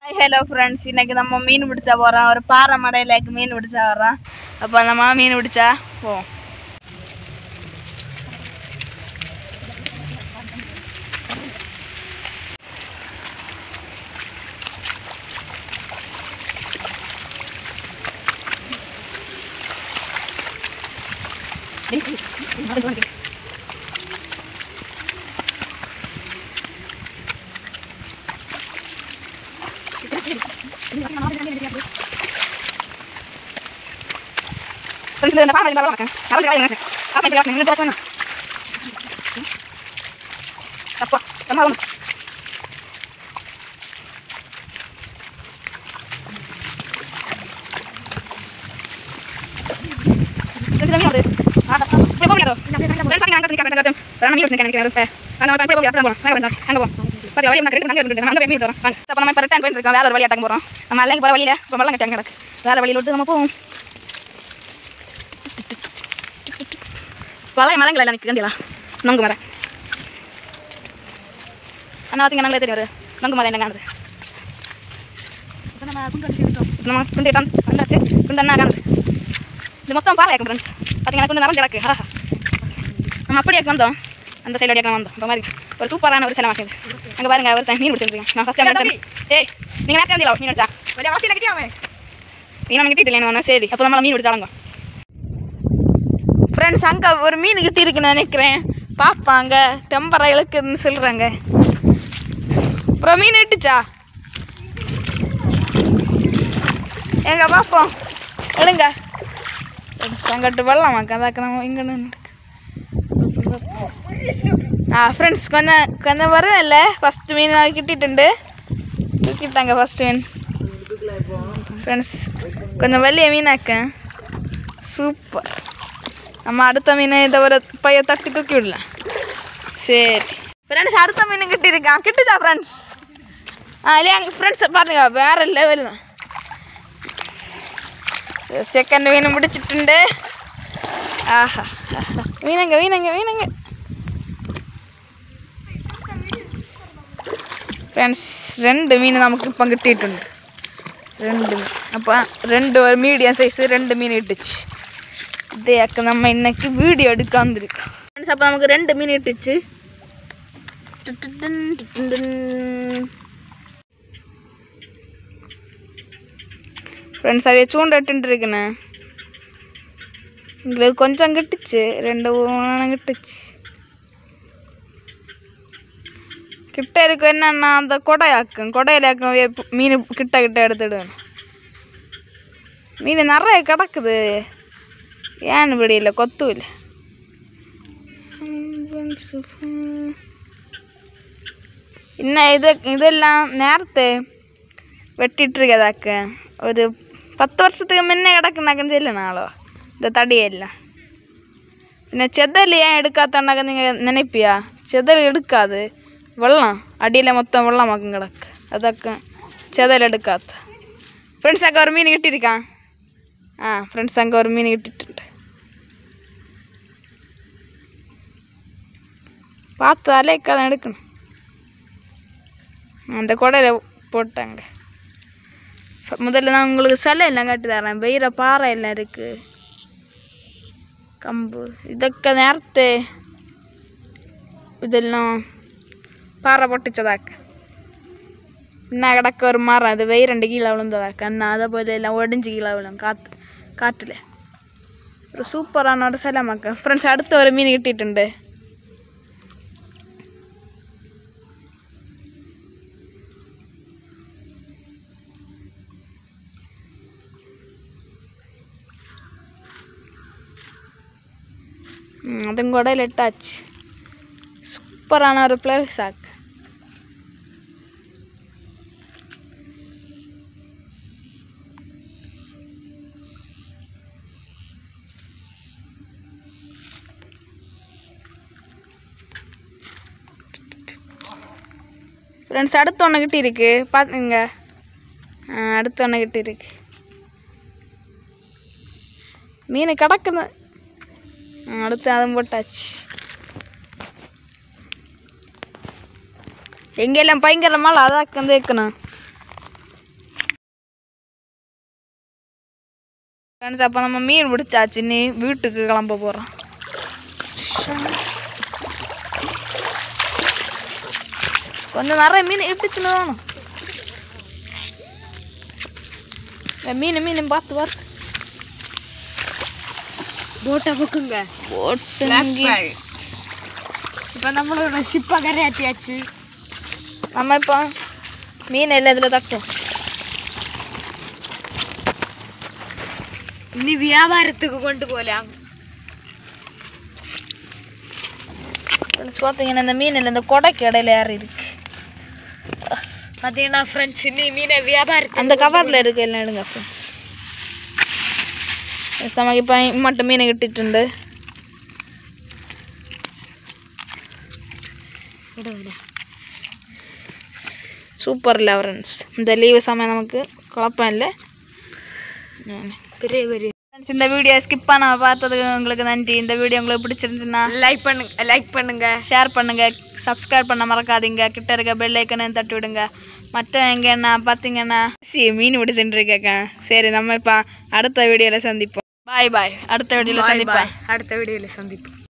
Hello friends இன்னைக்கு நம்ம மீன் பிடிச்சா போகிறோம் ஒரு பாறை மடையிலேக்கு மீன் பிடிச்சா வரோம் அப்போ நம்ம மீன் பிடிச்சா போவோம் ஃப்ரெண்ட்ஸ் இந்த பாறை வழியில் வரலாம் நான் வந்து அப்போ இந்த நின்று பார்க்கணும் அப்பா செம்ம ஒன்று வேற வழி அட்டங்க போறோம் நம்ம அல்லங்க போற வழியில இப்ப வெள்ளம் கட்டி கிடக்கு வேற வழியில விட்டு நம்ம போவோம் பழைய மரங்கள் எல்லாம் நிற்க கண்டிலா நொங்கு மரம் அண்ணா பார்த்தீங்க நாங்களே தெரியும் நொங்கு மரம் என்ன காணுது இப்போ நம்ம குண்டு அடிச்சு நம்ம குண்டு இடம் வந்தாச்சு குண்டு என்ன காணுது இது மொத்தம் பாறை இருக்கும் ஃப்ரெண்ட்ஸ் பார்த்தீங்கன்னா குண்டு நிறைஞ்ச கிடக்கு ஆஹா நம்ம அப்படியே வந்தோம் அந்த சைடு வழியாக வந்தோம் இந்த மாதிரி ஒரு சூப்பரான ஒரு சிலை மாக்குது அங்கே பாருங்க ஒருத்தன் மீன் பிடிச்சிருக்கீங்க நான் ஃபஸ்ட் டைம் ஏய் நீங்கள் நேரத்தை வந்தீங்களா மீன் அடிச்சா வெளியே வாசியில் கிட்டியாவே மீன் நம்ம கிட்டிட்டு சரி அப்போ நம்மள மீன் பிடிச்சாலுங்க ஃப்ரெண்ட்ஸ் அங்கே ஒரு மீன் கிட்டி இருக்குன்னு நினைக்கிறேன் பார்ப்பாங்க டெம்பரை இழுக்குதுன்னு சொல்கிறாங்க அப்புறம் மீன் இட்டுச்சா எங்க பார்ப்போம் எடுங்க சங்கட்டு வெள்ளம் அதாக்க நம்ம இங்கே ஆ ஃப்ரெண்ட்ஸ் கொஞ்சம் கொஞ்சம் வரும் இல்லை ஃபஸ்ட்டு மீன் நான் கிட்டிட்டு தூக்கிட்டாங்க ஃபஸ்ட்டு மீன் ஃப்ரெண்ட்ஸ் கொஞ்சம் வெளிய மீனாக்கேன் சூப்பர் நம்ம அடுத்த மீனை இதை ஒரு பைய தட்டி தூக்கி விடலாம் சரி ஃப்ரெண்ட்ஸ் அடுத்த மீன் கிட்ட இருக்கான் கிட்டுச்சா ஃப்ரெண்ட்ஸ் ஆ இல்லையா ஃப்ரெண்ட்ஸ் பாருங்க வேற லெவல் தான் செகண்ட் மீன் முடிச்சிட்டு ஆஹா ஆஹா. மீனங்க மீனங்க மீனங்க ஃப்ரெண்ட்ஸ் ரெண்டு மீன் நமக்கு இப்போ கிட்டிട്ടുണ്ട് ரெண்டு மீன் அப்போ ரெண்டு ஒரு மீடியம் சைஸு ரெண்டு மீன் இட்டுச்சு இதேக்க நம்ம இன்னைக்கு வீடியோ எடுக்க வந்திருக்கோம் ஃப்ரெண்ட்ஸ் அப்போ நமக்கு ரெண்டு மீன் இட்டுச்சு டுட்டுட்டுன், டுட்டுண்டுன். ஃப்ரெண்ட்ஸ் அவைய சூண்ட இட்டுட்டு இருக்குண்ணே எங்களுக்கு கொஞ்சம் கிட்டுச்சு ரெண்டு மூணு கிட்டுச்சு கிட்ட இருக்க என்னன்னா அந்த கொடையாக்கும் கொடையிலாக்கும் அவைய பு- மீன் கிட்ட கிட்ட எடுத்துடுவேன் மீன் நிறைய கிடக்குது ஏன்னு இப்படி இல்லை கொத்தும் இல்லை இன்னும் இது இதெல்லாம் நேரத்தை வெட்டிட்டு இருக்கதாக்க ஒரு பத்து வருஷத்துக்கு முன்னே கிடக்குனாக்கன்னு சொல்லு நாளோ இந்த தடியெல்லாம் பின்ன செதல் ஏன் எடுக்காதனாக்க நீங்கள் நினைப்பியா செதல் எடுக்காது வெள்ளம் அடியில் மொத்தம் வெள்ளமாக்கும் கிடக்கு அதாக்க செதல் எடுக்காது ஃப்ரெண்ட்ஸ் அங்கே ஒரு மீன் கிட்டிருக்கான் ஆ ஃப்ரெண்ட்ஸ் அங்கே ஒரு மீன் கிட்டிட்டு பார்த்து அலைக்காதான் எடுக்கணும் அந்த குடையில போட்டாங்க ஃப- முதல்ல நான் உங்களுக்கு சிலை எல்லாம் கட்டி தரேன் வெயிற பாறை எல்லாம் இருக்கு கம்பு இதக்க நேரத்து இதெல்லாம் பாறை பொட்டிச்சதாக்க என்ன கிடக்க ஒரு மரம் அது வெய் ரெண்டு கீழே விழுந்ததாக்க அண்ணா அதை போல எல்லாம் ஒடிஞ்சு கீழே விழும் காற்று காற்றுல ஒரு சூப்பரான ஒரு சிலை மக்கள் ஃப்ரெண்ட்ஸ் அடுத்த ஒரு மீன் கிட்டிട്ടുണ്ട് ம், അതും കൂടെ ഇട്ടാച്ച് സൂപ്പറാണ് ഒരു പ്ലേസ് ആക്ക് ஃப்ரெண்ட்ஸ் அடுத்து ஒன்று கிட்ட இருக்கு பார்த்துங்க ஆ, அடுத்து ஒன்று கிட்ட இருக்கு மீன் கிடக்குது ஆ, அடுத்து அதுவும் போட்டாச்சு எங்கெல்லாம் பயங்கர மழை அதாக்கு வந்து வைக்கணும் ஃப்ரெண்ட்ஸ் அப்போ நம்ம மீன் பிடிச்சாச்சு நீ வீட்டுக்கு கிளம்ப போகிறோம் கொஞ்சம் நிறைய மீன் இட்டுச்சுன்னு வேணும் இந்த மீன் மீன் பார்த்து பார்த்து போட்டை புக்குங்க போட்டு இப்போ நம்மளோட ஷிப்பை கரையாட்டியாச்சு நம்ம இப்போ மீன் எல்லாம் இதில் தட்டும் இனி வியாபாரத்துக்கு கொண்டு போகலாம் ஃப்ரெண்ட்ஸ் பார்த்தீங்கன்னா இந்த மீன் இல்லை இந்த கொடைக்கு இடையில யார் இருக்கு பார்த்தீங்கன்னா ஃப்ரெண்ட்ஸ் இனி மீனை வியாபாரத்துக்கு அந்த கவரில் இருக்கு எல்லாம் எடுங்க ஃப்ரெண்ட்ஸ் நமக்கு இப்போ மட்டும் மீனை கிட்டிട്ടുണ്ട് சூப்பர் இல்லை ஃப்ரெண்ட்ஸ் இந்த லீவு சமயம் நமக்கு குழப்பம் இல்லை பெரிய பெரிய ஃப்ரெண்ட்ஸ் இந்த வீடியோ ஸ்கிப் பண்ண பார்த்ததுக்கு உங்களுக்கு நன்றி இந்த வீடியோ உங்களுக்கு பிடிச்சிருந்துச்சுன்னா லைக் பண்ணுங்க லைக் பண்ணுங்க ஷேர் பண்ணுங்க சப்ஸ்கிரைப் பண்ண மறக்காதீங்க கிட்ட இருக்க பெல் ஐக்கனையும் தட்டி விடுங்க மற்ற எங்கன்னா பார்த்தீங்கன்னா சி மீன் பிடி சென்றிருக்கேங்க சரி நம்ம இப்போ அடுத்த வீடியோவில் சந்திப்போம் பாய் பாய் அடுத்த வீடியோவில் Bye, சந்திப்போம் bye. அடுத்த வீடியோவில் சந்திப்போம்